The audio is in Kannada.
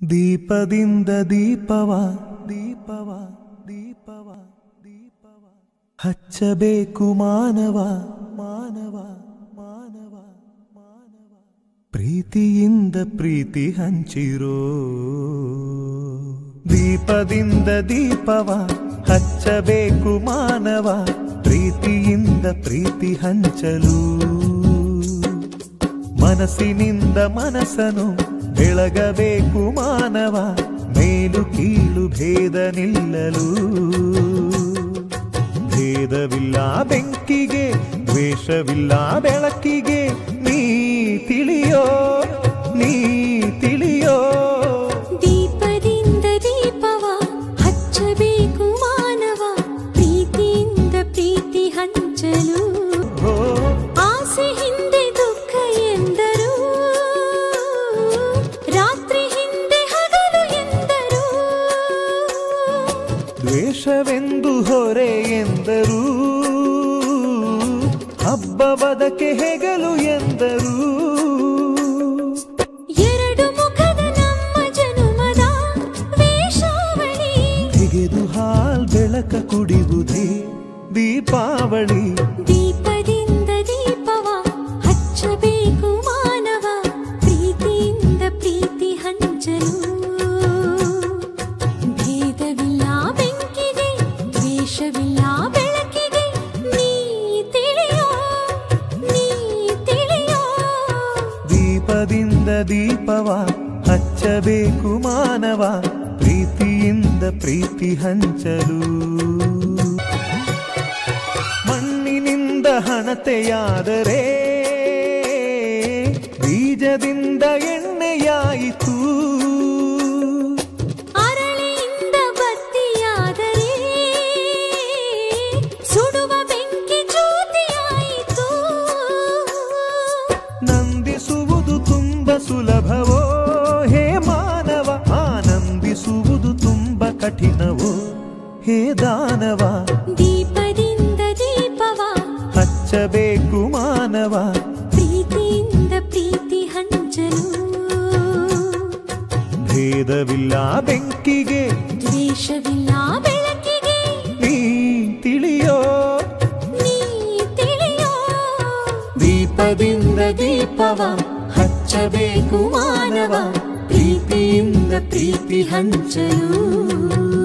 ದೀಪದಿಂದ ದೀಪವ ದೀಪವ ದೀಪವ ದೀಪವ ಹಚ್ಚಬೇಕು ಮಾನವ ಮಾನವ ಮಾನವ ಮಾನವ ಪ್ರೀತಿಯಿಂದ ಪ್ರೀತಿ ಹಂಚಿರೋ ದೀಪದಿಂದ ದೀಪವ ಹಚ್ಚಬೇಕು ಮಾನವ ಪ್ರೀತಿಯಿಂದ ಪ್ರೀತಿ ಹಂಚಲು ಮನಸ್ಸಿನಿಂದ ಮನಸ್ಸನು ಬೆಳಗಬೇಕು ಮಾನವ ಮೇಲು ಕೀಳು ಭೇದ ನಿಲ್ಲಲು ಭೇದವಿಲ್ಲ ಬೆಂಕಿಗೆ ದ್ವೇಷವಿಲ್ಲ ಬೆಳಕಿಗೆ ನೀ ತಿಳಿಯೋ ನೀ ತಿಳಿಯೋ ದೀಪದಿಂದ ದೀಪವ ಹಚ್ಚಬೇಕು ಮಾನವ ಪ್ರೀತಿಯಿಂದ ಪ್ರೀತಿ ಹಂಚಲು ಓ ಆಸೆ ಹಿಂದೆ ದುಃಖ ಎಂದರು ರಾತ್ರಿ ಹಿಂದೆ ಹಗಲು ಎಂದರು ದ್ವೇಷವೆಂದು ಹೊರೆ ಎಂದರು ಹಬ್ಬವದಕ್ಕೆ ಹೆಗಲು ಎಂದರು ಎರಡು ಮುಖದ ನಮ್ಮ ಜನುಮದ ವೇಷಾವಳಿ ತೆಗೆದು ಹಾಲ್ ಬೆಳಕ ಕುಡಿಯುವುದೇ ದೀಪಾವಳಿ ದೀಪದಿಂದ ದೀಪವ ಹಚ್ಚಬೇಕು ಮಾನವ ಪ್ರೀತಿಯಿಂದ ಪ್ರೀತಿ ಹಂಚಲು ಭೇದವಿಲ್ಲ ಬೆಂಕಿಗೆ ದ್ವೇಷವಿಲ್ಲ ಬೆಳಕಿಗೆ ನೀ ತಿಳಿಯೋ ನೀ ತಿಳಿಯೋ ದೀಪದಿಂದ ದೀಪವ ಹಚ್ಚಬೇಕು ಮಾನವ ಪ್ರೀತಿಯಿಂದ ಪ್ರೀತಿ ಹಂಚಲು ಮಣ್ಣಿನಿಂದ ಹಣತೆಯಾದರೆ ಬೀಜದಿಂದ ಎಣ್ಣೆಯಾಯಿತು ಅರಳಿಯಿಂದ ಬತ್ತಿಯಾದರೆ ಸುಡುವ ಬೆಂಕಿ ಜ್ಯೋತಿಯಾಯಿತು ನಂದಿಸುವುದು ತುಂಬ ಸುಲಭವೋ ಹೇ ಮಾನವ ಆನಂದಿಸುವುದು ತುಂಬ ಕಠಿಣವೋ ಹೇ ದಾನವ ದೀಪದಿಂದ ದೀಪವ ಹಚ್ಚಬೇಕು ಮಾನವ ಪ್ರೀತಿಯಿಂದ ಪ್ರೀತಿ ಹಂಚಲು ಭೇದವಿಲ್ಲ ಬೆಂಕಿಗೆ ದ್ವೇಷವಿಲ್ಲ ಬೆಳಕಿಗೆ ನೀ ತಿಳಿಯೋ ನೀ ತಿಳಿಯೋ ದೀಪದಿಂದ ದೀಪವ ಹಚ್ಚಬೇಕು ಮಾನವ ಪ್ರೀತಿಯಿಂದ ಪ್ರೀತಿ ಹಂಚಲು